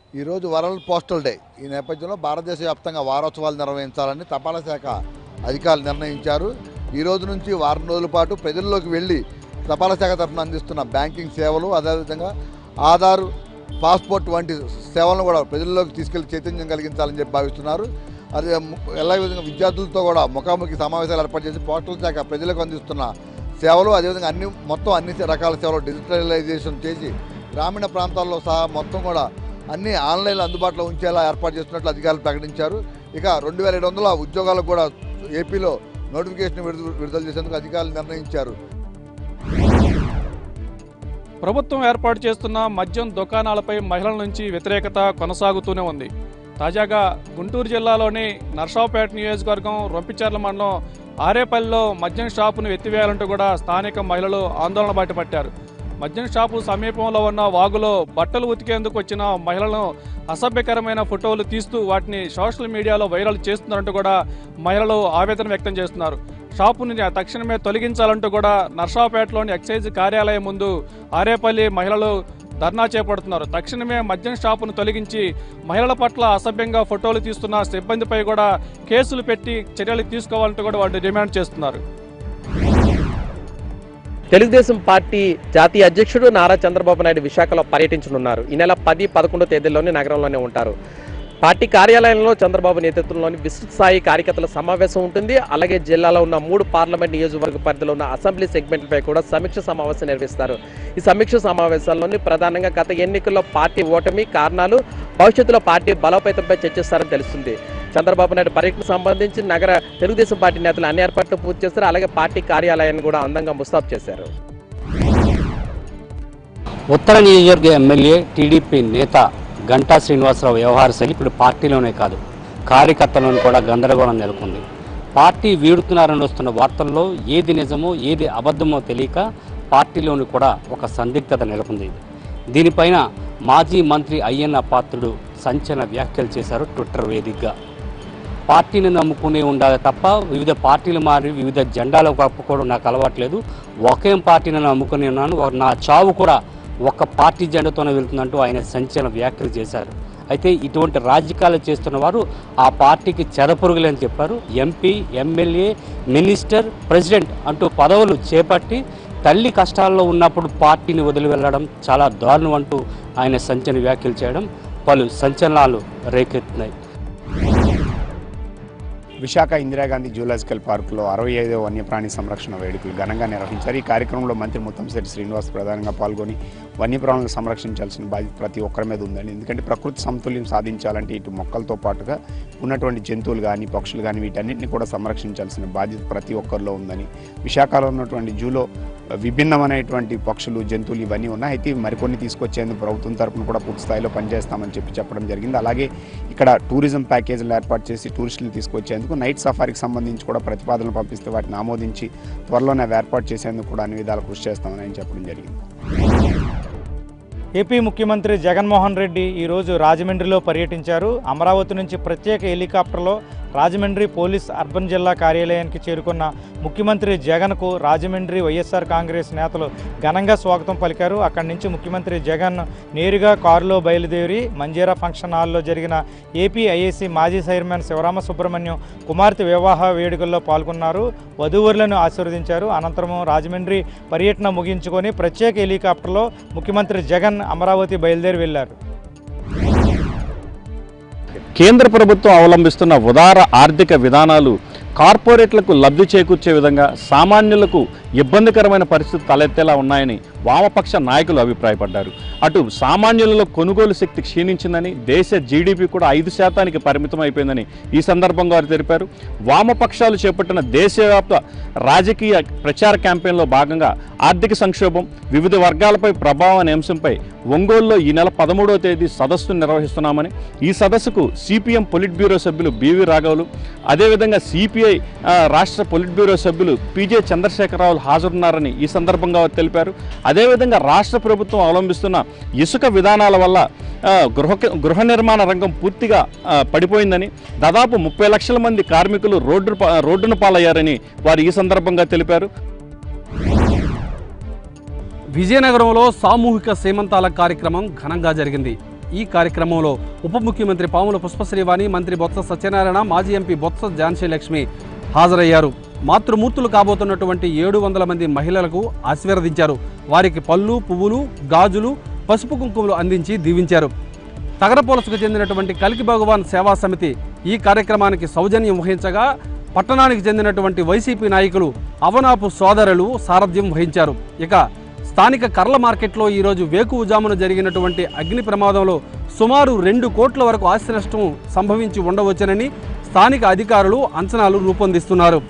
ఈరోజు world postal day ఈ నేపథ్యంలో భారతదేశ వ్యాప్తంగా వారోత్సవాలు నిర్వహించాలని తపాలా శాఖ అధికారులు నిర్ణయించారు ఈ రోజు నుంచి వారం రోజుల పాటు ప్రజల్లోకి వెళ్ళి తపాలా శాఖ తరఫున అందిస్తున్న బ్యాంకింగ్ సేవలు అదేవిధంగా ఆధార్ పాస్పోర్ట్ వంటి సేవలను కూడా ప్రజల్లోకి తీసుకెళ్లి చైతన్యం కలిగించాలని చెప్పి భావిస్తున్నారు అదే ము- ఎలా విధంగా విద్యార్థులతో కూడా ముఖాముఖి సమావేశాలు ఏర్పాటు చేసి పోస్టల్ శాఖ ప్రజలకు అందిస్తున్న సేవలు అదేవిధంగా అన్ని మొత్తం అన్ని రకాల సేవలు డిజిటలైజేషన్ చేసి గ్రామీణ ప్రాంతాల్లో సహా మొత్తం కూడా అన్ని ఆన్లైన్లో అందుబాటులో ఉంచేలా ఏర్పాటు చేస్తున్నట్లు అధికారులు ప్రకటించారు ఇక రెండు వేల ఏడు వందల ఉద్యోగాలకు కూడా ఏపీలో నోటిఫికేషన్ విడుదల విడుదల చేసేందుకు అధికారులు నిర్ణయించారు ప్రభుత్వం ఏర్పాటు చేస్తున్న మద్యం దుకాణాలపై మహిళల నుంచి వ్యతిరేకత కొనసాగుతూనే ఉంది తాజాగా గుంటూరు జిల్లాలోని నర్సాపేట నియోజకవర్గం రొంపిచెర్ల మండలం ఆరేపల్లిలో మద్యం షాపును ఎత్తివేయాలంటూ కూడా స్థానిక మహిళలు ఆందోళన బయటపట్టారు మద్యం షాపు సమీపంలో ఉన్న వాగులో బట్టలు ఉతికేందుకు వచ్చిన మహిళలను అసభ్యకరమైన ఫోటోలు తీస్తూ వాటిని సోషల్ మీడియాలో వైరల్ చేస్తున్నారంటూ కూడా మహిళలు ఆవేదన వ్యక్తం చేస్తున్నారు షాపుని తక్షణమే తొలగించాలంటూ కూడా నర్సాపేటలోని ఎక్సైజ్ కార్యాలయం ముందు ఆరేపల్లి మహిళలు ధర్నా చేపడుతున్నారు తక్షణమే మద్యం షాపును తొలగించి మహిళల పట్ల అసభ్యంగా ఫోటోలు తీస్తున్న సిబ్బందిపై కూడా కేసులు పెట్టి చర్యలు తీసుకోవాలంటూ కూడా వాళ్ళు డిమాండ్ చేస్తున్నారు తెలుగుదేశం పార్టీ జాతీయ అధ్యక్షుడు నారా చంద్రబాబు నాయుడు విశాఖలో పర్యటించనున్నారు ఈ నెల పది పదకొండో తేదీల్లోనే నగరంలోనే ఉంటారు పార్టీ కార్యాలయంలో చంద్రబాబు నేతృత్వంలోని విస్తృత స్థాయి కార్యకర్తల సమావేశం ఉంటుంది అలాగే జిల్లాలో ఉన్న మూడు పార్లమెంట్ నియోజకవర్గ పరిధిలో ఉన్న అసెంబ్లీ సెగ్మెంట్లపై కూడా సమీక్ష సమావేశం నిర్వహిస్తారు ఈ సమీక్ష సమావేశాల్లోని ప్రధానంగా గత ఎన్నికల్లో పార్టీ ఓటమి కారణాలు భవిష్యత్తులో పార్టీ బలోపేతంపై చర్చిస్తారని తెలుస్తుంది చంద్రబాబు నాయుడు పర్యటనకు సంబంధించి నగర తెలుగుదేశం పార్టీ నేతలు అన్ని ఏర్పాట్లు పూర్తి చేస్తారు అలాగే పార్టీ కార్యాలయాన్ని కూడా అందంగా ముస్తాబు చేశారు ఉత్తర నియోజకవర్గ ఎమ్మెల్యే టీడీపీ నేత గంటా శ్రీనివాసరావు వ్యవహార శైలి ఇప్పుడు పార్టీలోనే కాదు కార్యకర్తలను కూడా గందరగోళం నెలకొంది పార్టీ వీడుతున్నారని వస్తున్న వార్తల్లో ఏది నిజమో ఏది అబద్ధమో తెలియక పార్టీలోని కూడా ఒక సందిగ్ధత నెలకొంది దీనిపైన మాజీ మంత్రి అయ్యన్న పాత్రుడు సంచలన వ్యాఖ్యలు చేశారు ట్విట్టర్ వేదికగా పార్టీని నమ్ముకునే ఉండాలి తప్ప వివిధ పార్టీలు మారి వివిధ జెండాలు కప్పుకోవడం నాకు అలవాట్లేదు ఒకే పార్టీని నమ్ముకుని ఉన్నాను ఒక- నా చావు కూడా ఒక్క పార్టీ జెండాతోనే వెళ్తుందంటూ ఆయన సంచలన వ్యాఖ్యలు చేశారు అయితే ఇటువంటి రాజకీయాలు చేస్తున్న వారు ఆ పార్టీకి చెదపురుగులని చెప్పారు ఎంపీ ఎమ్మెల్యే మినిస్టర్ ప్రెసిడెంట్ అంటూ పదవులు చేపట్టి తల్లి కష్టాల్లో ఉన్నప్పుడు పార్టీని వదిలి వెళ్ళడం చాలా దారుణం అంటూ ఆయన సంచలన వ్యాఖ్యలు చేయడం పలు సంచలనాలు రేకెత్తున్నాయి విశాఖ ఇందిరాగాంధీ జూలాజికల్ పార్కులో అరవై ఐదవ వన్యప్రాణి సంరక్షణ వేడుకలు ఘనంగా నిర్వహించారు ఈ కార్యక్రమంలో మంత్రి ముత్తంశెట్టి శ్రీనివాస్ ప్రధానంగా పాల్గొని వన్యప్రాణులను సంరక్షించాల్సిన బాధ్యత ప్రతి ఒక్కరి మీద ఉందండి ఎందుకంటే ప్రకృతి సమతుల్యం సాధించాలంటే ఇటు మొక్కలతో పాటుగా ఉన్నటువంటి జంతువులు కానీ పక్షులు కానీ వీటన్నిటిని కూడా సంరక్షించాల్సిన బాధ్యత ప్రతి ఒక్కరిలో ఉందని విశాఖలో ఉన్నటువంటి జూలో విభిన్నమైనటువంటి పక్షులు జంతువులు ఇవన్నీ ఉన్నాయి అయితే ఇవి మరికొన్ని తీసుకొచ్చేందుకు ప్రభుత్వం తరపున కూడా పూర్తి స్థాయిలో పనిచేస్తామని చెప్పి చెప్పడం జరిగింది అలాగే ఇక్కడ టూరిజం ప్యాకేజీలు ఏర్పాటు చేసి టూరిస్టులు తీసుకొచ్చేందుకు నైట్ సఫారీకి సంబంధించి కూడా ప్రతిపాదనలు పంపిస్తే వాటిని ఆమోదించి త్వరలోనే అవి ఏర్పాటు చేసేందుకు కూడా అన్ని విధాలు కృషి చేస్తామని ఆయన చెప్పడం జరిగింది ఏపీ ముఖ్యమంత్రి జగన్మోహన్ రెడ్డి ఈరోజు రాజమండ్రిలో పర్యటించారు అమరావతి నుంచి ప్రత్యేక హెలికాప్టర్లో రాజమండ్రి పోలీస్ అర్బన్ జిల్లా కార్యాలయానికి చేరుకున్న ముఖ్యమంత్రి జగన్కు రాజమండ్రి వైఎస్ఆర్ కాంగ్రెస్ నేతలు ఘనంగా స్వాగతం పలికారు అక్కడి నుంచి ముఖ్యమంత్రి జగన్ నేరుగా కారులో బయలుదేరి మంజీరా ఫంక్షన్ హాల్లో జరిగిన ఏపీ ఐఏసీ మాజీ చైర్మన్ శివరామ సుబ్రహ్మణ్యం కుమార్తె వివాహ వేడుకల్లో పాల్గొన్నారు వధూవరులను ఆశీర్వదించారు అనంతరం రాజమండ్రి పర్యటన ముగించుకొని ప్రత్యేక హెలికాప్టర్లో ముఖ్యమంత్రి జగన్ అమరావతి బయలుదేరి వెళ్లారు కేంద్ర ప్రభుత్వం అవలంబిస్తున్న ఉదార ఆర్థిక విధానాలు కార్పొరేట్లకు లబ్ధి చేకూర్చే విధంగా సామాన్యులకు ఇబ్బందికరమైన పరిస్థితి తలెత్తేలా ఉన్నాయని వామపక్ష నాయకులు అభిప్రాయపడ్డారు అటు సామాన్యులలో కొనుగోలు శక్తి క్షీణించిందని దేశ జీడిపి కూడా ఐదు శాతానికి పరిమితం అయిపోయిందని ఈ సందర్భంగా వారు తెలిపారు వామపక్షాలు చేపట్టిన దేశవ్యాప్త రాజకీయ ప్రచార క్యాంపెయిన్లో భాగంగా ఆర్థిక సంక్షోభం వివిధ వర్గాలపై ప్రభావం అనే అంశంపై ఒంగోలులో ఈ నెల పదమూడవ తేదీ సదస్సును నిర్వహిస్తున్నామని ఈ సదస్సుకు సిపిఎం పొలిట్ బ్యూరో సభ్యులు బివి రాఘవులు అదేవిధంగా సిపిఐ రాష్ట్ర పొలిట్ బ్యూరో సభ్యులు పిజే చంద్రశేఖరరావు హాజరున్నారని ఈ సందర్భంగా వారు తెలిపారు అదేవిధంగా రాష్ట్ర ప్రభుత్వం అవలంబిస్తున్న ఇసుక విధానాల వల్ల ఆ, గృహ గృహ నిర్మాణ రంగం పూర్తిగా ఆ, పడిపోయిందని దాదాపు ముప్పై లక్షల మంది కార్మికులు రోడ్డు రోడ్డున పాలయ్యారని వారు ఈ సందర్భంగా తెలిపారు విజయనగరంలో సామూహిక సీమంతాల కార్యక్రమం ఘనంగా జరిగింది ఈ కార్యక్రమంలో ఉప ముఖ్యమంత్రి పాముల పుష్పశ్రీవాణి మంత్రి బొత్స సత్యనారాయణ మాజీ ఎంపీ బొత్స ఝాన్సీ లక్ష్మి హాజరయ్యారు మాతృమూర్తులు కాబోతున్నటువంటి ఏడు వందల మంది మహిళలకు ఆశీర్వదించారు వారికి పళ్ళు పువ్వులు గాజులు పసుపు కుంకుమలు అందించి దీవించారు తగరపోలసుకు చెందినటువంటి కలికి భగవాన్ సేవా సమితి ఈ కార్యక్రమానికి సౌజన్యం వహించగా పట్టణానికి చెందినటువంటి వైసీపీ నాయకులు అవనాపు సోదరులు సారథ్యం వహించారు ఇక స్థానిక కర్ల మార్కెట్లో ఈరోజు వేకువజామున జరిగినటువంటి అగ్ని ప్రమాదంలో సుమారు రెండు కోట్ల వరకు ఆస్తి నష్టం సంభవించి ఉండవచ్చునని స్థానిక అధికారులు అంచనాలు రూపొందిస్తున్నారు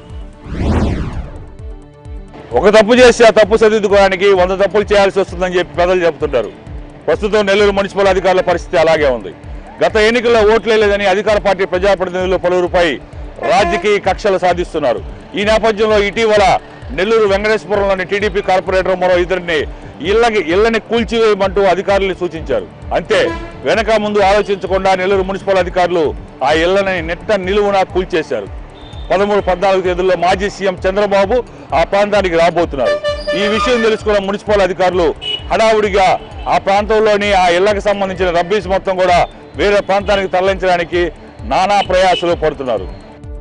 ఒక తప్పు చేసి ఆ తప్పు సరిదిద్దుకోవడానికి వంద తప్పులు చేయాల్సి వస్తుందని చెప్పి పెద్దలు చెబుతుంటారు ప్రస్తుతం నెల్లూరు మున్సిపల్ అధికారుల పరిస్థితి అలాగే ఉంది గత ఎన్నికల్లో ఓట్లు లేదని అధికార పార్టీ ప్రజాప్రతినిధులు పలువురుపై రాజకీయ కక్షలు సాధిస్తున్నారు ఈ నేపథ్యంలో ఇటీవల నెల్లూరు వెంకటేశ్వరంలోని టీడీపీ కార్పొరేటర్ మరో ఇద్దరిని ఇళ్ళకి ఇళ్ళని కూల్చివేయమంటూ అధికారులు సూచించారు అంతే వెనక ముందు ఆలోచించకుండా నెల్లూరు మున్సిపల్ అధికారులు ఆ ఇళ్లని నెట్ట నిలువున కూల్చేశారు పదమూడు పద్నాలుగు తేదీల్లో మాజీ సీఎం చంద్రబాబు ఆ ప్రాంతానికి రాబోతున్నారు ఈ విషయం తెలుసుకున్న మున్సిపల్ అధికారులు హడావుడిగా ఆ ప్రాంతంలోని ఆ ఇళ్లకు సంబంధించిన రబ్బీస్ మొత్తం కూడా వేరే ప్రాంతానికి తరలించడానికి నానా ప్రయాసాలు పడుతున్నారు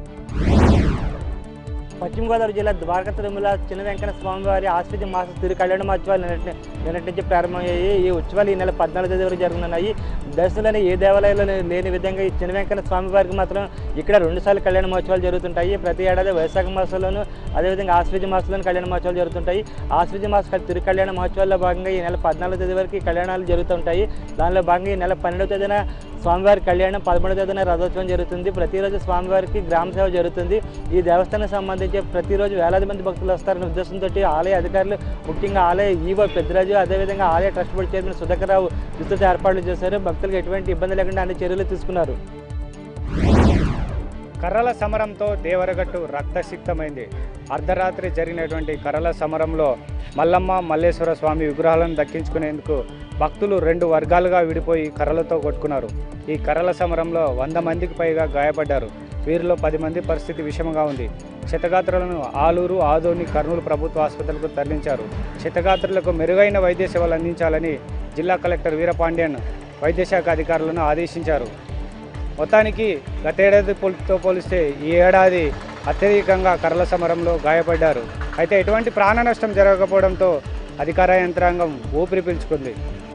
పశ్చిమ గోదావరి జిల్లా ద్వారకా తిరుమల చిన్న వెంకట స్వామివారి ఆశ్వతి మాస తిరు కళ్యాణ మహోత్సవాలు నిన్నటి నిన్నటి నుంచి ప్రారంభమయ్యాయి ఈ ఉత్సవాలు ఈ నెల పద్నాలుగు తేదీ వరకు జరగనున్నాయి దర్శనంలోని ఏ దేవాలయంలో లేని విధంగా ఈ చిన్న వెంకట స్వామివారికి మాత్రం ఇక్కడ రెండుసార్లు కళ్యాణ మహోత్సవాలు జరుగుతుంటాయి ప్రతి ఏడాది వైశాఖ మాసంలోను అదేవిధంగా ఆశ్వతి మాసంలోను కళ్యాణ మహోత్సవాలు జరుగుతుంటాయి ఆశ్వతి మాస తిరు కళ్యాణ మహోత్సవాల్లో భాగంగా ఈ నెల పద్నాలుగు తేదీ వరకు ఈ కళ్యాణాలు జరుగుతుంటాయి దానిలో భాగంగా ఈ నెల పన్నెండవ తేదీన స్వామివారి కళ్యాణం పదమూడవ తేదీన రథోత్సవం జరుగుతుంది ప్రతిరోజు స్వామివారికి గ్రామ సేవ జరుగుతుంది ఈ దేవస్థానం సంబంధించి ప్రతిరోజు వేలాది మంది భక్తులు వస్తారనే ఉద్దేశంతో ఆలయ అధికారులు ముఖ్యంగా ఆలయ ఈవో పెద్దరాజు అదేవిధంగా ఆలయ ట్రస్ట్ బోర్డు చైర్మన్ సుధాకర్రావు విస్తృత ఏర్పాట్లు చేశారు భక్తులకు ఎటువంటి ఇబ్బంది లేకుండా అన్ని చర్యలు తీసుకున్నారు కర్రల సమరంతో దేవరగట్టు రక్తసిక్తమైంది అర్ధరాత్రి జరిగినటువంటి కర్రల సమరంలో మల్లమ్మ మల్లేశ్వర స్వామి విగ్రహాలను దక్కించుకునేందుకు భక్తులు రెండు వర్గాలుగా విడిపోయి కర్రలతో కొట్టుకున్నారు ఈ కర్రల సమరంలో వంద మందికి పైగా గాయపడ్డారు వీరిలో పది మంది పరిస్థితి విషమంగా ఉంది క్షతగాత్రులను ఆలూరు ఆదోని కర్నూలు ప్రభుత్వ ఆసుపత్రులకు తరలించారు క్షతగాత్రులకు మెరుగైన వైద్య సేవలు అందించాలని జిల్లా కలెక్టర్ వీరపాండ్యన్ వైద్యశాఖ అధికారులను ఆదేశించారు మొత్తానికి గతేడాది పోలితో పోలిస్తే ఈ ఏడాది అత్యధికంగా కర్రల సమరంలో గాయపడ్డారు అయితే ఎటువంటి ప్రాణ నష్టం జరగకపోవడంతో అధికార యంత్రాంగం ఊపిరి పీల్చుకుంది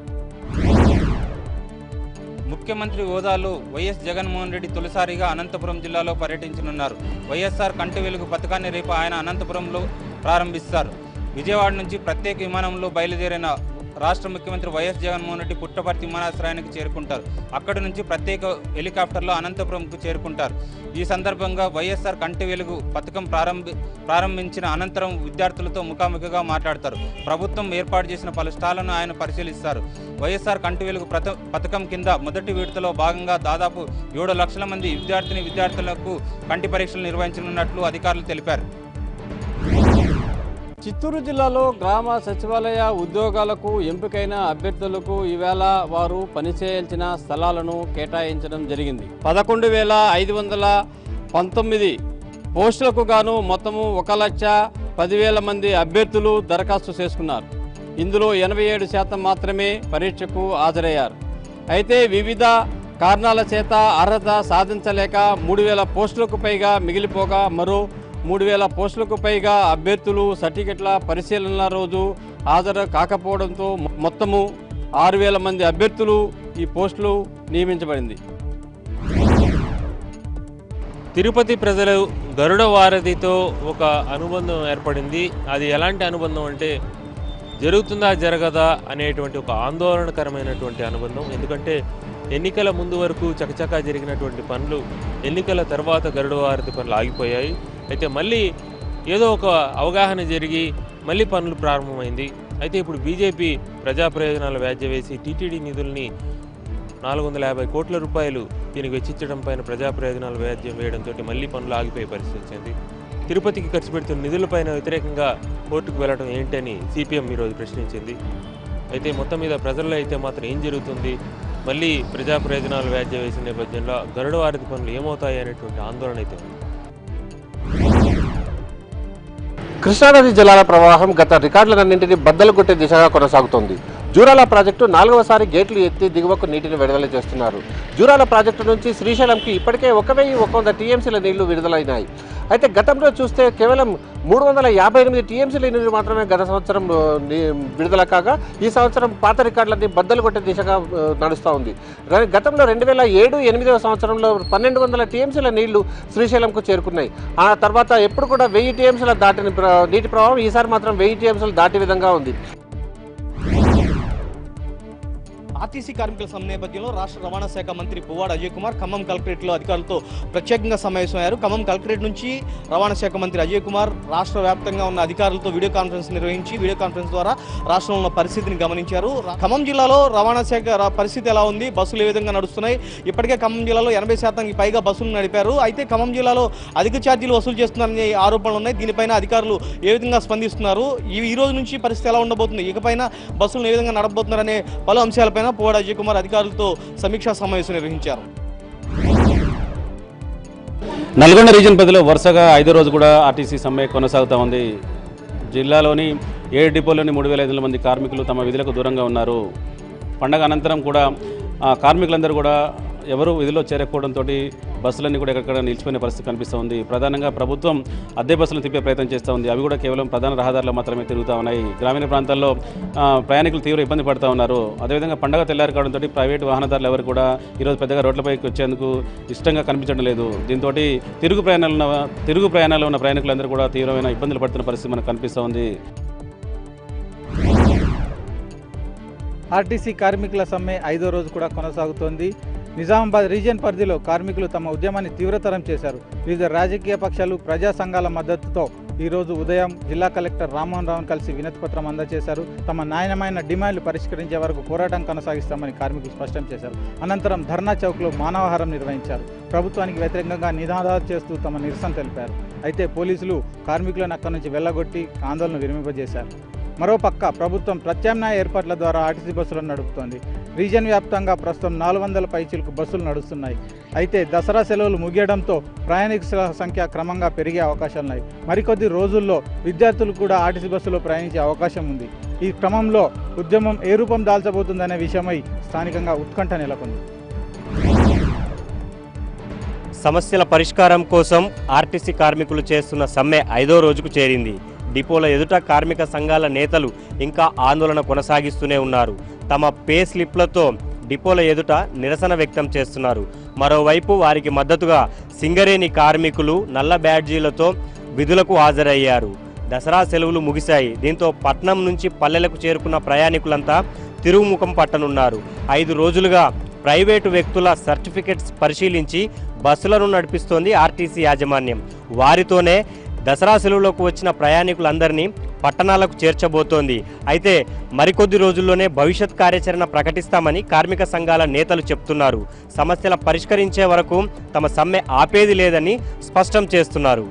ముఖ్యమంత్రి హోదాలో వైఎస్ జగన్మోహన్ రెడ్డి తొలిసారిగా అనంతపురం జిల్లాలో పర్యటించనున్నారు వైఎస్ఆర్ కంటి వెలుగు పథకాన్ని రేపు ఆయన అనంతపురంలో ప్రారంభిస్తారు విజయవాడ నుంచి ప్రత్యేక విమానంలో బయలుదేరిన రాష్ట్ర ముఖ్యమంత్రి వైఎస్ జగన్మోహన్ రెడ్డి పుట్టపర్తి విమానాశ్రయానికి చేరుకుంటారు అక్కడి నుంచి ప్రత్యేక హెలికాప్టర్లో అనంతపురంకు చేరుకుంటారు ఈ సందర్భంగా వైఎస్ఆర్ కంటి వెలుగు పథకం ప్రారంభి ప్రారంభించిన అనంతరం విద్యార్థులతో ముఖాముఖిగా మాట్లాడతారు ప్రభుత్వం ఏర్పాటు చేసిన పలు స్టాళ్లను ఆయన పరిశీలిస్తారు వైఎస్ఆర్ కంటి వెలుగు ప్రత పథకం కింద మొదటి విడతలో భాగంగా దాదాపు ఏడు లక్షల మంది విద్యార్థిని విద్యార్థులకు కంటి పరీక్షలు నిర్వహించనున్నట్లు అధికారులు తెలిపారు చిత్తూరు జిల్లాలో గ్రామ సచివాలయ ఉద్యోగాలకు ఎంపికైన అభ్యర్థులకు ఈవేళ వారు పనిచేయాల్సిన స్థలాలను కేటాయించడం జరిగింది పదకొండు వేల ఐదు వందల పంతొమ్మిది పోస్టులకు గాను మొత్తము ఒక లక్ష పదివేల మంది అభ్యర్థులు దరఖాస్తు చేసుకున్నారు ఇందులో ఎనభై ఏడు శాతం మాత్రమే పరీక్షకు హాజరయ్యారు అయితే వివిధ కారణాల చేత అర్హత సాధించలేక మూడు వేల పోస్టులకు పైగా మిగిలిపోగా మరో మూడు వేల పోస్టులకు పైగా అభ్యర్థులు సర్టిఫికెట్ల పరిశీలన రోజు హాజరు కాకపోవడంతో మొ- మొత్తము ఆరు వేల మంది అభ్యర్థులు ఈ పోస్టులు నియమించబడింది తిరుపతి ప్రజలు గరుడ వారధితో ఒక అనుబంధం ఏర్పడింది అది ఎలాంటి అనుబంధం అంటే జరుగుతుందా జరగదా అనేటువంటి ఒక ఆందోళనకరమైనటువంటి అనుబంధం ఎందుకంటే ఎన్నికల ముందు వరకు చకచకా జరిగినటువంటి పనులు ఎన్నికల తర్వాత గరుడ వారధి పనులు ఆగిపోయాయి అయితే మళ్ళీ ఏదో ఒక అవగాహన జరిగి మళ్ళీ పనులు ప్రారంభమైంది అయితే ఇప్పుడు బీజేపీ ప్రజా ప్రయోజనాల వ్యాజ్య వేసి టీటీడీ నిధుల్ని నాలుగు వందల యాభై కోట్ల రూపాయలు దీనికి వెచ్చించడం పైన ప్రజా ప్రయోజనాలు వ్యాజ్యం వేయడంతో మళ్ళీ పనులు ఆగిపోయే పరిస్థితి వచ్చింది తిరుపతికి ఖర్చు పెడుతున్న నిధులపైన వ్యతిరేకంగా కోర్టుకు వెళ్ళడం ఏంటని సిపిఎం ఈరోజు ప్రశ్నించింది అయితే మొత్తం మీద ప్రజల్లో అయితే మాత్రం ఏం జరుగుతుంది మళ్ళీ ప్రజా ప్రయోజనాలు వ్యాజ్యం వేసిన నేపథ్యంలో గరుడ వారధి పనులు ఏమవుతాయి అనేటువంటి ఆందోళన అయితే ఉంది కృష్ణానది జలాల ప్రవాహం గత రికార్డులన్నింటినీ బద్దలు కొట్టే దిశగా కొనసాగుతోంది జూరాల ప్రాజెక్టు నాలుగవసారి గేట్లు ఎత్తి దిగువకు నీటిని విడుదల చేస్తున్నారు జూరాల ప్రాజెక్టు నుంచి శ్రీశైలంకి ఇప్పటికే ఒక వెయ్యి ఒక వంద టీఎంసీల నీళ్లు విడుదలైనాయి అయితే గతంలో చూస్తే కేవలం మూడు వందల యాభై ఎనిమిది టీఎంసీల నీళ్లు మాత్రమే గత సంవత్సరం ఆ, ని- విడుదల కాగా ఈ సంవత్సరం పాత రికార్డులన్నీ బద్దలు కొట్టే దిశగా ఆ, నడుస్తూ ఉంది ర- గతంలో రెండు వేల ఏడు ఎనిమిదవ సంవత్సరంలో పన్నెండు వందల టీఎంసీల నీళ్లు శ్రీశైలంకు చేరుకున్నాయి ఆ తర్వాత ఎప్పుడు కూడా వెయ్యి టీఎంసీల దాటిన ప్ర- నీటి ప్రవాహం ఈసారి మాత్రం వెయ్యి టీఎంసీలు దాటి విధంగా ఉంది ఆర్టీసీ కార్మికుల సమ్మె నేపథ్యంలో రాష్ట్ర రవాణా శాఖ మంత్రి పువ్వాడ అజయ్ కుమార్ ఖమ్మం కలెక్టరేట్లో అధికారులతో ప్రత్యేకంగా సమావేశమయ్యారు ఖమ్మం కలెక్టరేట్ నుంచి రవాణా శాఖ మంత్రి అజయ్ కుమార్ రాష్ట్ర వ్యాప్తంగా ఉన్న అధికారులతో వీడియో కాన్ఫరెన్స్ నిర్వహించి వీడియో కాన్ఫరెన్స్ ద్వారా రాష్ట్రంలో ఉన్న పరిస్థితిని గమనించారు రా- ఖమ్మం జిల్లాలో రవాణా శాఖ రా- పరిస్థితి ఎలా ఉంది బస్సులు ఏ విధంగా నడుస్తున్నాయి ఇప్పటికే ఖమ్మం జిల్లాలో ఎనభై శాతానికి పైగా బస్సులు నడిపారు అయితే ఖమ్మం జిల్లాలో అధిక ఛార్జీలు వసూలు చేస్తున్నారనే ఆరోపణలు ఉన్నాయి దీనిపైన అధికారులు ఏ విధంగా స్పందిస్తున్నారు ఈ ఈ రోజు నుంచి పరిస్థితి ఎలా ఉండబోతుంది ఇకపైన బస్సులను ఏ విధంగా నడపబోతున్నారనే పలు అంశాలపైన పువ్వాడ అజయ్ కుమార్ అధికారులతో సమీక్షా సమావేశం నిర్వహించారు నల్గొండ రీజన్ పరిధిలో వరుసగా ఐదో రోజు కూడా ఆర్టీసీ సమ్మె కొనసాగుతూ ఉంది జిల్లాలోని ఏడు డిపోలోని మూడు వేల ఐదు వందల మంది కార్మికులు తమ విధులకు దూరంగా ఉన్నారు పండగ అనంతరం కూడా ఆ, కార్మికులందరూ కూడా ఎవరు విధిలో చేరకపోవడంతో బస్సులన్నీ కూడా ఎక్కడెక్కడ నిలిచిపోయిన పరిస్థితి కనిపిస్తూ ఉంది ప్రధానంగా ప్రభుత్వం అద్దె బస్సులను తిప్పే ప్రయత్నం చేస్తూ ఉంది అవి కూడా కేవలం ప్రధాన రహదారులు మాత్రమే తిరుగుతూ ఉన్నాయి గ్రామీణ ప్రాంతాల్లో ఆ, ప్రయాణికులు తీవ్ర ఇబ్బంది పడుతూ ఉన్నారు అదేవిధంగా పండగ తెల్లారి కావడంతో ప్రైవేటు వాహనదారులు ఎవరు కూడా ఈరోజు పెద్దగా రోడ్లపైకి వచ్చేందుకు ఇష్టంగా కనిపించడం లేదు దీంతో తిరుగు ప్రయాణాలు ఉన్న తిరుగు ప్రయాణాలు ఉన్న ప్రయాణికులందరూ కూడా తీవ్రమైన ఇబ్బందులు పడుతున్న పరిస్థితి మనకు కనిపిస్తూ ఉంది ఆర్టీసీ కార్మికుల సమ్మె ఐదో రోజు కూడా కొనసాగుతోంది నిజామాబాద్ రీజియన్ పరిధిలో కార్మికులు తమ ఉద్యమాన్ని తీవ్రతరం చేశారు వివిధ రాజకీయ పక్షాలు ప్రజా సంఘాల మద్దతుతో ఈరోజు ఉదయం జిల్లా కలెక్టర్ రామ్మోహన్ రావును కలిసి వినతి పత్రం అందజేశారు తమ న్యాయమైన డిమాండ్లు పరిష్కరించే వరకు పోరాటం కొనసాగిస్తామని కార్మికులు స్పష్టం చేశారు అనంతరం ధర్నా చౌక్లో మానవహారం నిర్వహించారు ప్రభుత్వానికి వ్యతిరేకంగా నినాదాలు చేస్తూ తమ నిరసన తెలిపారు అయితే పోలీసులు కార్మికులను అక్కడి నుంచి వెళ్ళగొట్టి ఆందోళన విరమింపజేశారు మరోపక్క ప్రభుత్వం ప్రత్యామ్నాయ ఏర్పాట్ల ద్వారా ఆర్టీసీ బస్సులను నడుపుతోంది రీజన్ వ్యాప్తంగా ప్రస్తుతం నాలుగు వందల పైచీలకు బస్సులు నడుస్తున్నాయి అయితే దసరా సెలవులు ముగియడంతో ప్రయాణికుల సంఖ్య క్రమంగా పెరిగే అవకాశాలున్నాయి మరికొద్ది రోజుల్లో విద్యార్థులు కూడా ఆర్టీసీ బస్సులో ప్రయాణించే అవకాశం ఉంది ఈ క్రమంలో ఉద్యమం ఏ రూపం దాల్చబోతుందనే విషయమై స్థానికంగా ఉత్కంఠ నెలకొంది సమస్యల పరిష్కారం కోసం ఆర్టీసీ కార్మికులు చేస్తున్న సమ్మె ఐదో రోజుకు చేరింది డిపోల ఎదుట కార్మిక సంఘాల నేతలు ఇంకా ఆందోళన కొనసాగిస్తూనే ఉన్నారు తమ పే స్లిప్లతో డిపోల ఎదుట నిరసన వ్యక్తం చేస్తున్నారు మరోవైపు వారికి మద్దతుగా సింగరేణి కార్మికులు నల్ల బ్యాడ్జీలతో విధులకు హాజరయ్యారు దసరా సెలవులు ముగిశాయి దీంతో పట్నం నుంచి పల్లెలకు చేరుకున్న ప్రయాణికులంతా తిరుగుముఖం పట్టనున్నారు ఐదు రోజులుగా ప్రైవేటు వ్యక్తుల సర్టిఫికెట్స్ పరిశీలించి బస్సులను నడిపిస్తోంది ఆర్టీసీ యాజమాన్యం వారితోనే దసరా సెలవులకు వచ్చిన ప్రయాణికులందరినీ పట్టణాలకు చేర్చబోతోంది అయితే మరికొద్ది రోజుల్లోనే భవిష్యత్ కార్యాచరణ ప్రకటిస్తామని కార్మిక సంఘాల నేతలు చెప్తున్నారు సమస్యల పరిష్కరించే వరకు తమ సమ్మె ఆపేది లేదని స్పష్టం చేస్తున్నారు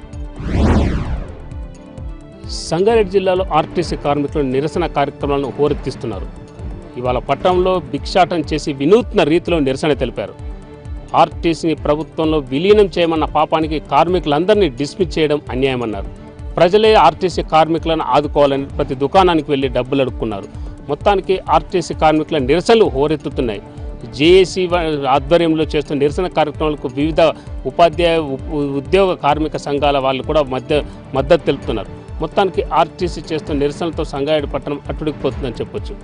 సంగారెడ్డి జిల్లాలో ఆర్టీసీ కార్మికులు నిరసన కార్యక్రమాలను హోరెత్తిస్తున్నారు ఇవాళ పట్టణంలో భిక్షాటం చేసి వినూత్న రీతిలో నిరసన తెలిపారు ఆర్టీసీని ప్రభుత్వంలో విలీనం చేయమన్న పాపానికి కార్మికులందరినీ డిస్మిస్ చేయడం అన్యాయమన్నారు ప్రజలే ఆర్టీసీ కార్మికులను ఆదుకోవాలని ప్రతి దుకాణానికి వెళ్ళి డబ్బులు అడుక్కున్నారు మొత్తానికి ఆర్టీసీ కార్మికుల నిరసనలు హోరెత్తుతున్నాయి జేఏసీ ఆధ్వర్యంలో చేస్తున్న నిరసన కార్యక్రమాలకు వివిధ ఉపాధ్యాయ ఉ- ఉద్యోగ కార్మిక సంఘాల వాళ్ళు కూడా మధ్య మద్దతు తెలుపుతున్నారు మొత్తానికి ఆర్టీసీ చేస్తున్న నిరసనలతో సంగారెడ్డి పట్టణం అట్టుడికిపోతుందని చెప్పొచ్చు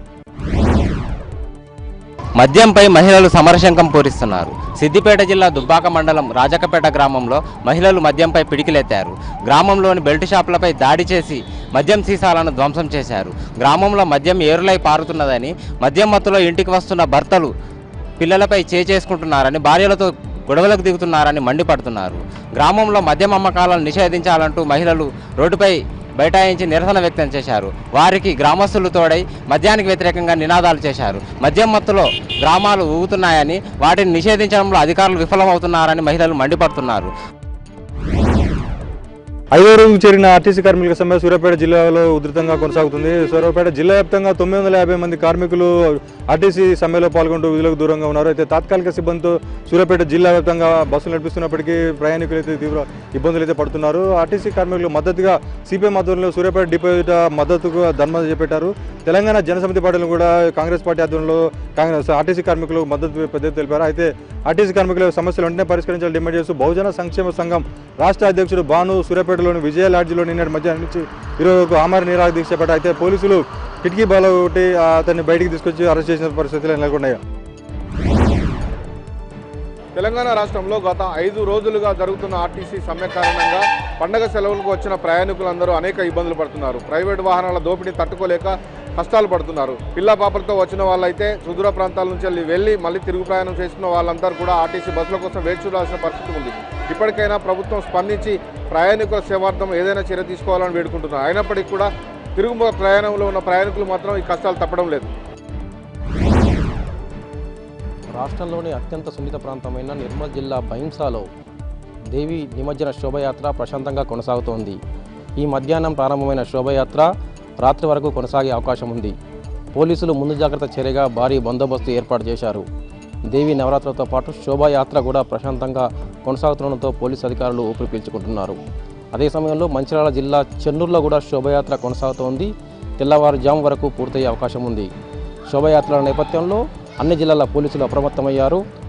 మద్యంపై మహిళలు సమరశంకం పూరిస్తున్నారు సిద్దిపేట జిల్లా దుబ్బాక మండలం రాజకపేట గ్రామంలో మహిళలు మద్యంపై పిడికిలెత్తారు గ్రామంలోని బెల్ట్ షాపులపై దాడి చేసి మద్యం సీసాలను ధ్వంసం చేశారు గ్రామంలో మద్యం ఏరులై పారుతున్నదని మద్యం మత్తులో ఇంటికి వస్తున్న భర్తలు పిల్లలపై చేసుకుంటున్నారని భార్యలతో గొడవలకు దిగుతున్నారని మండిపడుతున్నారు గ్రామంలో మద్యం అమ్మకాలను నిషేధించాలంటూ మహిళలు రోడ్డుపై బైఠాయించి నిరసన వ్యక్తం చేశారు వారికి గ్రామస్తులు తోడై మద్యానికి వ్యతిరేకంగా నినాదాలు చేశారు మద్యం మత్తులో గ్రామాలు ఊగుతున్నాయని వాటిని నిషేధించడంలో అధికారులు విఫలమవుతున్నారని మహిళలు మండిపడుతున్నారు ఐదో రోజుకు చేరిన ఆర్టీసీ కార్మికుల సమ్మె సూర్యాపేట జిల్లాలో ఉధృతంగా కొనసాగుతుంది సూర్యాపేట జిల్లా వ్యాప్తంగా తొమ్మిది వందల యాభై మంది కార్మికులు ఆర్టీసీ సమ్మెలో పాల్గొంటూ విధులకు దూరంగా ఉన్నారు అయితే తాత్కాలిక సిబ్బందితో సూర్యాపేట జిల్లా వ్యాప్తంగా బస్సులు నడిపిస్తున్నప్పటికీ ప్రయాణికులు అయితే తీవ్ర ఇబ్బందులు అయితే పడుతున్నారు ఆర్టీసీ కార్మికులు మద్దతుగా సిపిఎం ఆధ్వర్యంలో సూర్యాపేట డిపో ఎదుట మద్దతుగా ధర్నా చేపట్టారు తెలంగాణ జనసమితి పార్టీలు కూడా కాంగ్రెస్ పార్టీ ఆధ్వర్యంలో కాంగ్రెస్ ఆర్టీసీ కార్మికులు మద్దతు పెద్ద తెలిపారు అయితే ఆర్టీసీ కార్మికుల సమస్యలు వెంటనే పరిష్కరించాలని డిమాండ్ చేస్తూ బహుజన సంక్షేమ సంఘం రాష్ట్ర అధ్యక్షుడు భాను సూర్యాపేటలోని విజయ లాడ్జిలో నిన్నటి మధ్యాహ్నం నుంచి ఇరవై వరకు ఆమర నిరాహార దీక్ష చేపట్టారు అయితే పోలీసులు కిటికీ బాల ఒకటి అతన్ని బయటికి తీసుకొచ్చి అరెస్ట్ చేసిన పరిస్థితులు నెలకొన్నాయి తెలంగాణ రాష్ట్రంలో గత ఐదు రోజులుగా జరుగుతున్న ఆర్టీసీ సమ్మె కారణంగా పండగ సెలవులకు వచ్చిన ప్రయాణికులందరూ అనేక ఇబ్బందులు పడుతున్నారు ప్రైవేటు వాహనాల దోపిడీ తట్టుకోలేక కష్టాలు పడుతున్నారు పిల్ల పాపలతో వచ్చిన వాళ్ళైతే సుదూర ప్రాంతాల నుంచి వెళ్ళి వెళ్ళి మళ్ళీ తిరుగు ప్రయాణం చేస్తున్న వాళ్ళందరూ కూడా ఆర్టీసీ బస్సుల కోసం వేచి చూడాల్సిన పరిస్థితి ఉంది ఇప్పటికైనా ప్రభుత్వం స్పందించి ప్రయాణికుల సేవార్థం ఏదైనా చర్య తీసుకోవాలని వేడుకుంటున్నారు అయినప్పటికీ కూడా తిరుగు ప్రయాణంలో ఉన్న ప్రయాణికులు మాత్రం ఈ కష్టాలు తప్పడం లేదు రాష్ట్రంలోని అత్యంత సున్నిత ప్రాంతమైన నిర్మల్ జిల్లా బైంసాలో దేవి నిమజ్జన శోభయాత్ర ప్రశాంతంగా కొనసాగుతోంది ఈ మధ్యాహ్నం ప్రారంభమైన శోభయాత్ర రాత్రి వరకు కొనసాగే అవకాశం ఉంది పోలీసులు ముందు జాగ్రత్త చర్యగా భారీ బందోబస్తు ఏర్పాటు చేశారు దేవి నవరాత్రులతో పాటు శోభాయాత్ర కూడా ప్రశాంతంగా కొనసాగుతుండడంతో పోలీసు అధికారులు ఊపిరి పీల్చుకుంటున్నారు అదే సమయంలో మంచిర్యాల జిల్లా చెన్నూరులో కూడా శోభయాత్ర కొనసాగుతోంది తెల్లవారుజాము వరకు పూర్తయ్యే అవకాశం ఉంది శోభయాత్రల నేపథ్యంలో అన్ని జిల్లాల పోలీసులు అప్రమత్తమయ్యారు